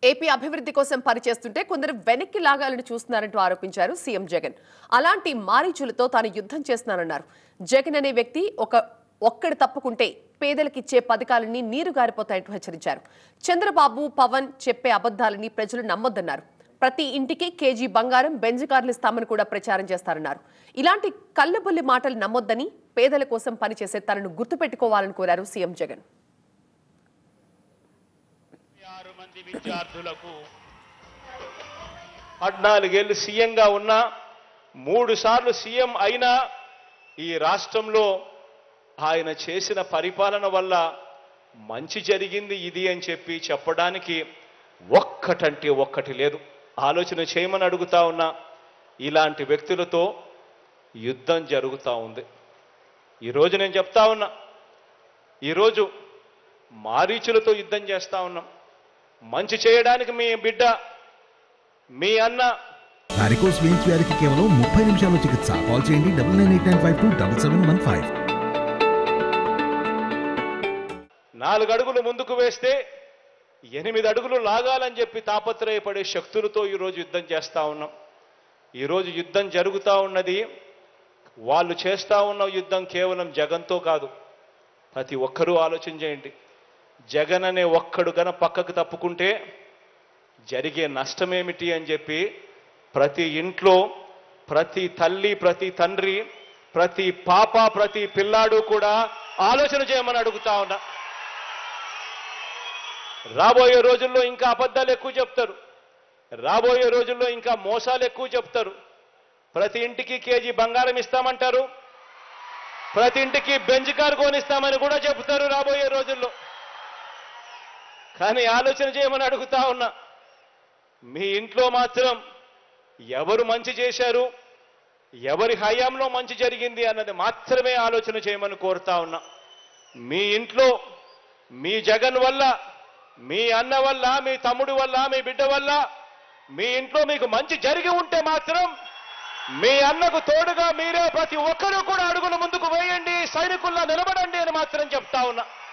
AP అభివృద్ధి కోసం పనిచేస్తుంటే కొందరు వెనక్కి లాగాలని చూస్తున్నారంటూ ఆరోపించారు సీఎం జగన్ అలాంటి మారీచులతో తాను యుద్ధం చేస్తున్నానన్నారు జగన్ అనే వ్యక్తి ఒక ఒక్కడు తప్పుకుంటే పేదలకిచ్చే పథకాలన్నీ నీరు గారిపోతాయంటూ హెచ్చరించారు చంద్రబాబు పవన్ చెప్పే అబద్ధాలని ప్రజలు నమ్మొద్దన్నారు ప్రతి ఇంటికి కేజీ బంగారం బెంజ్ కార్లు ఇస్తామని కూడా ప్రచారం చేస్తారన్నారు ఇలాంటి కళ్ళబొల్లి మాటలు నమ్మొద్దని పేదల కోసం పనిచేసే తనను గుర్తుపెట్టుకోవాలని కోరారు సీఎం జగన్ ఆరు మంది విద్యార్థులకు పద్నాలుగేళ్లు సీఎంగా ఉన్నా మూడు సార్లు సీఎం అయినా ఈ రాష్ట్రంలో ఆయన చేసిన పరిపాలన వల్ల మంచి జరిగింది ఇది అని చెప్పి చెప్పడానికి ఒక్కటంటే ఒక్కటి లేదు ఆలోచన చేయమని అడుగుతా ఉన్నా ఇలాంటి వ్యక్తులతో యుద్ధం జరుగుతూ ఉంది ఈరోజు నేను చెప్తా ఉన్నా ఈరోజు మారీచులతో యుద్ధం చేస్తా ఉన్నాం మంచి చేయడానికి మీ బిడ్డ మీ అన్న వారికోస్ వెయిన్స్ వ్యాధికి కేవలం ముప్పై నిమిషాలు చికిత్స కాల్ చేయండి double nine eight nine five two double seven one five నాలుగు అడుగులు ముందుకు వేస్తే ఎనిమిది అడుగులు లాగాలని చెప్పి తాపత్రయపడే శక్తులతో ఈరోజు యుద్ధం చేస్తా ఉన్నాం ఈరోజు యుద్ధం జరుగుతూ ఉన్నది వాళ్ళు చేస్తా ఉన్న యుద్ధం కేవలం జగన్తో కాదు ప్రతి ఒక్కరూ ఆలోచన చేయండి జగన్ అనే ఒక్కడు గన పక్కకు తప్పుకుంటే జరిగే నష్టమేమిటి అని చెప్పి ప్రతి ఇంట్లో ప్రతి తల్లి ప్రతి తండ్రి ప్రతి పాప ప్రతి పిల్లాడు కూడా ఆలోచన చేయమని అడుగుతా ఉన్నా రాబోయే రోజుల్లో ఇంకా అబద్ధాలు ఎక్కువ చెప్తారు రాబోయే రోజుల్లో ఇంకా మోసాలు ఎక్కువ చెప్తారు ప్రతి ఇంటికి కేజీ బంగారం ఇస్తామంటారు ప్రతి ఇంటికి బెంచ్ కారు కొనిస్తామని కూడా చెప్తారు రాబోయే రోజుల్లో కానీ ఆలోచన చేయమని అడుగుతా ఉన్నా మీ ఇంట్లో మాత్రం ఎవరు మంచి చేశారు ఎవరి హయాంలో మంచి జరిగింది అన్నది మాత్రమే ఆలోచన చేయమని కోరుతా ఉన్నా మీ ఇంట్లో మీ జగన్ వల్ల మీ అన్న వల్ల మీ తమ్ముడు వల్ల మీ బిడ్డ వల్ల మీ ఇంట్లో మీకు మంచి జరిగి ఉంటే మాత్రం మీ అన్నకు తోడుగా మీరే ప్రతి ఒక్కరూ కూడా అడుగులు ముందుకు వేయండి సైనికుల్లా నిలబడండి అని మాత్రం చెప్తా ఉన్నా